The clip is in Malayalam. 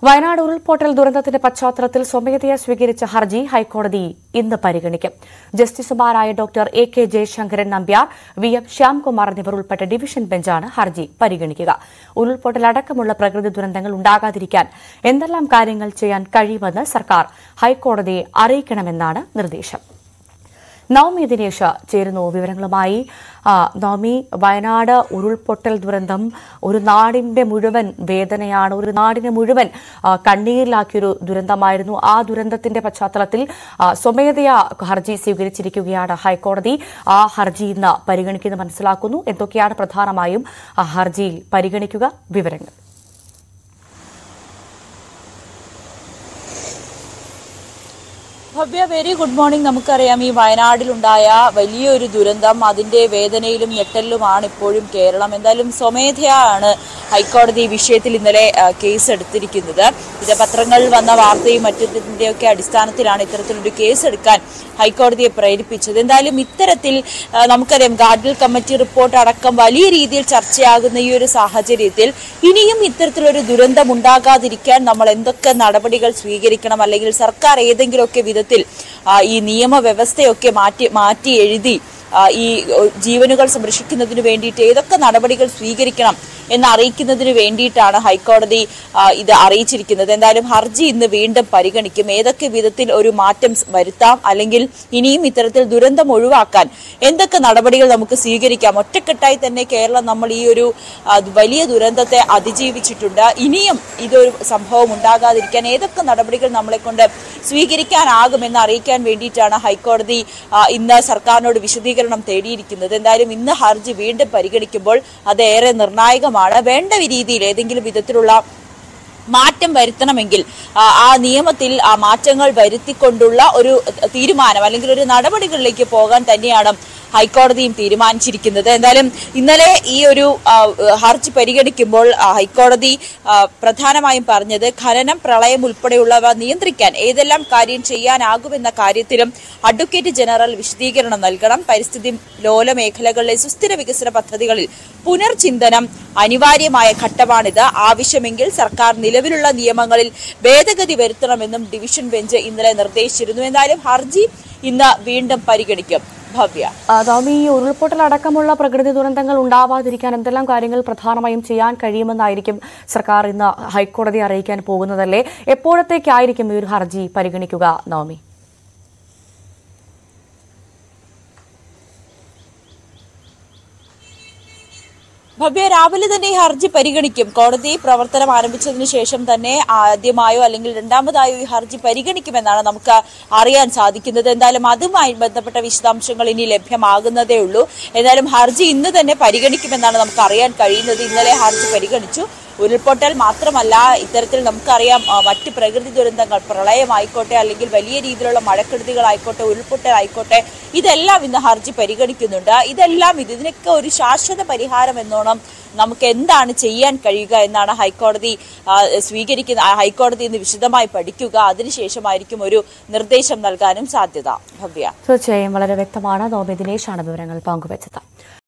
വയനാട് ഉരുൾപൊട്ടൽ ദുരന്തത്തിന്റെ പശ്ചാത്തലത്തിൽ സ്വമേധയാ സ്വീകരിച്ച ഹർജി ഹൈക്കോടതി ഇന്ന് പരിഗണിക്കും ജസ്റ്റിസുമാരായ doctor A K Jayasankaran Nambiar V M Shyamkumar എന്നിവർ ഉൾപ്പെട്ട ഡിവിഷൻ ബെഞ്ചാണ് ഹർജി പരിഗണിക്കുക ഉരുൾപൊട്ടൽ അടക്കമുള്ള പ്രകൃതി ദുരന്തങ്ങൾ ഉണ്ടാകാതിരിക്കാൻ എന്തെല്ലാം കാര്യങ്ങൾ ചെയ്യാൻ കഴിയുമെന്ന് സർക്കാർ ഹൈക്കോടതിയെ അറിയിക്കണമെന്നാണ് നിർദ്ദേശം നവമി ദിനേശ് ചേരുന്നു വിവരങ്ങളുമായി ആ, നവമി വയനാട് ഉരുൾപൊട്ടൽ ദുരന്തം ഒരു നാടിന്റെ മുഴുവൻ വേദനയാണ് ഒരു നാടിനെ മുഴുവൻ ആ, കണ്ണീരിലാക്കിയൊരു ദുരന്തമായിരുന്നു ആ ദുരന്തത്തിന്റെ പശ്ചാത്തലത്തിൽ ആ, സ്വമേധയാ ഹർജി സ്വീകരിച്ചിരിക്കുകയാണ് ഹൈക്കോടതി ആ ഹർജി ഇന്ന് പരിഗണിക്കുന്നത് മനസ്സിലാക്കുന്നു എന്തൊക്കെയാണ് പ്രധാനമായും ആ ഹർജിയിൽ പരിഗണിക്കുക വിവരങ്ങൾ ഭവ്യ വെരി ഗുഡ് മോർണിംഗ് നമുക്കറിയാം ഈ വയനാടിലുണ്ടായ വലിയൊരു ദുരന്തം അതിന്റെ വേദനയിലും ഞെട്ടലിലുമാണ് ഇപ്പോഴും കേരളം എന്തായാലും സ്വമേധയാണ് ഹൈക്കോടതി ഈ വിഷയത്തിൽ ഇന്നലെ ആ, കേസ് എടുത്തിരിക്കുന്നത് ഇത് പത്രങ്ങളിൽ വന്ന വാർത്തയും മറ്റതിന്റെയൊക്കെ അടിസ്ഥാനത്തിലാണ് ഇത്തരത്തിലൊരു കേസ് എടുക്കാൻ ഹൈക്കോടതിയെ പ്രേരിപ്പിച്ചത് എന്തായാലും ഇത്തരത്തിൽ ആ, നമുക്കറിയാം ഗാഡ്ഗിൽ കമ്മിറ്റി റിപ്പോർട്ട് അടക്കം വലിയ രീതിയിൽ ചർച്ചയാകുന്ന ഈ ഒരു സാഹചര്യത്തിൽ ഇനിയും ഇത്തരത്തിലൊരു ദുരന്തം ഉണ്ടാകാതിരിക്കാൻ നമ്മൾ എന്തൊക്കെ നടപടികൾ സ്വീകരിക്കണം അല്ലെങ്കിൽ സർക്കാർ ഏതെങ്കിലുമൊക്കെ വിധത്തിൽ ആ, ഈ നിയമവ്യവസ്ഥയൊക്കെ മാറ്റി മാറ്റി എഴുതി ആ, ഈ ഒ, ജീവനുകൾ സംരക്ഷിക്കുന്നതിന് വേണ്ടിയിട്ട് ഏതൊക്കെ നടപടികൾ സ്വീകരിക്കണം എന്ന് അറിയിക്കുന്നതിന് വേണ്ടിയിട്ടാണ് ഹൈക്കോടതി ആ, ഇത് അറിയിച്ചിരിക്കുന്നത് എന്തായാലും ഹർജി ഇന്ന് വീണ്ടും പരിഗണിക്കും ഏതൊക്കെ വിധത്തിൽ ഒരു മാറ്റം സ് വരുത്താം അല്ലെങ്കിൽ ഇനിയും ഇത്തരത്തിൽ ദുരന്തം ഒഴിവാക്കാൻ എന്തൊക്കെ നടപടികൾ നമുക്ക് സ്വീകരിക്കാം ഒറ്റക്കെട്ടായി തന്നെ കേരളം നമ്മൾ ഈ ഒരു ആ, വലിയ ദുരന്തത്തെ അതിജീവിച്ചിട്ടുണ്ട് ഇനിയും ഇതൊരു സംഭവം ഉണ്ടാകാതിരിക്കാൻ ഏതൊക്കെ നടപടികൾ നമ്മളെ കൊണ്ട് സ്വീകരിക്കാനാകുമെന്ന് അറിയിക്കാൻ വേണ്ടിയിട്ടാണ് ഹൈക്കോടതി ആ, ഇന്ന് സർക്കാരിനോട് വിശദീകരണം തേടിയിരിക്കുന്നത് എന്തായാലും ഇന്ന് ഹർജി വീണ്ടും പരിഗണിക്കുമ്പോൾ അത് ഏറെ നിർണായകമാണ് വേണ്ട രീതിയിൽ ഏതെങ്കിലും വിധത്തിലുള്ള മാറ്റം വരുത്തണമെങ്കിൽ ആ, ആ നിയമത്തിൽ ആ മാറ്റങ്ങൾ വരുത്തിക്കൊണ്ടുള്ള ഒരു തീരുമാനം അല്ലെങ്കിൽ ഒരു നടപടികളിലേക്ക് പോകാൻ തന്നെയാണ് ഹൈക്കോടതിയും തീരുമാനിച്ചിരിക്കുന്നത് എന്തായാലും ഇന്നലെ ഈ ഒരു ആ, ഹർജി പരിഗണിക്കുമ്പോൾ ആ, ഹൈക്കോടതി ആ, പ്രധാനമായും പറഞ്ഞത് ഖനനം പ്രളയം ഉൾപ്പെടെയുള്ളവ നിയന്ത്രിക്കാൻ ഏതെല്ലാം കാര്യം ചെയ്യാനാകുമെന്ന കാര്യത്തിലും അഡ്വക്കേറ്റ് ജനറൽ വിശദീകരണം നൽകണം പരിസ്ഥിതി ലോല മേഖലകളിലെ സുസ്ഥിര വികസന പദ്ധതികളിൽ പുനർചിന്തനം അനിവാര്യമായ ഘട്ടമാണിത് ആവശ്യമെങ്കിൽ സർക്കാർ നിലവിലുള്ള നിയമങ്ങളിൽ ഭേദഗതി വരുത്തണമെന്നും ഡിവിഷൻ ബെഞ്ച് ഇന്നലെ നിർദ്ദേശിച്ചിരുന്നു എന്നാലും ഹർജി ഇന്ന് വീണ്ടും പരിഗണിക്കും ഭവ്യ അതാവുമ്പോൾ ഈ ഉരുൾപൊട്ടൽ അടക്കമുള്ള പ്രകൃതി ദുരന്തങ്ങൾ ഉണ്ടാവാതിരിക്കാൻ എന്തെല്ലാം കാര്യങ്ങൾ പ്രധാനമായും ചെയ്യാൻ കഴിയുമെന്നായിരിക്കും സർക്കാർ ഇന്ന് ഹൈക്കോടതി അറിയിക്കാൻ പോകുന്നതല്ലേ എപ്പോഴത്തേക്കായിരിക്കും ഈ ഒരു ഹർജി പരിഗണിക്കുക നവമി ഭവ്യ രാവിലെ തന്നെ ഈ ഹർജി പരിഗണിക്കും കോടതി പ്രവർത്തനം ആരംഭിച്ചതിന് ശേഷം തന്നെ ആദ്യമായോ അല്ലെങ്കിൽ രണ്ടാമതായോ ഈ ഹർജി പരിഗണിക്കുമെന്നാണ് നമുക്ക് അറിയാൻ സാധിക്കുന്നത് എന്തായാലും അതുമായി ബന്ധപ്പെട്ട വിശദാംശങ്ങൾ ഇനി ലഭ്യമാകുന്നതേ ഉള്ളൂ എന്തായാലും ഹർജി ഇന്ന് തന്നെ പരിഗണിക്കുമെന്നാണ് നമുക്ക് അറിയാൻ കഴിയുന്നത് ഇന്നലെ ഹർജി പരിഗണിച്ചു ഉരുൾപൊട്ടൽ മാത്രമല്ല ഇത്തരത്തിൽ നമുക്കറിയാം ആ, മറ്റ് പ്രകൃതി ദുരന്തങ്ങൾ പ്രളയമായിക്കോട്ടെ അല്ലെങ്കിൽ വലിയ രീതിയിലുള്ള മഴക്കെടുതികളായിക്കോട്ടെ ഉരുൾപൊട്ടൽ ആയിക്കോട്ടെ ഇതെല്ലാം ഇന്ന് ഹർജി പരിഗണിക്കുന്നുണ്ട് ഇതെല്ലാം ഇത് ഇതിനൊക്കെ ഒരു ശാശ്വത പരിഹാരം എന്നോണം നമുക്ക് എന്താണ് ചെയ്യാൻ കഴിയുക എന്നാണ് ഹൈക്കോടതി ആ, സ്വീകരിക്കുന്ന ആ, ഹൈക്കോടതി ഇന്ന് വിശദമായി പഠിക്കുക അതിനുശേഷമായിരിക്കും ഒരു നിർദ്ദേശം നൽകാനും സാധ്യത ഭവ്യ തീർച്ചയായും വളരെ വ്യക്തമാണ് നവമി ദിനേശാണ് വിവരങ്ങൾ പങ്കുവച്ചത്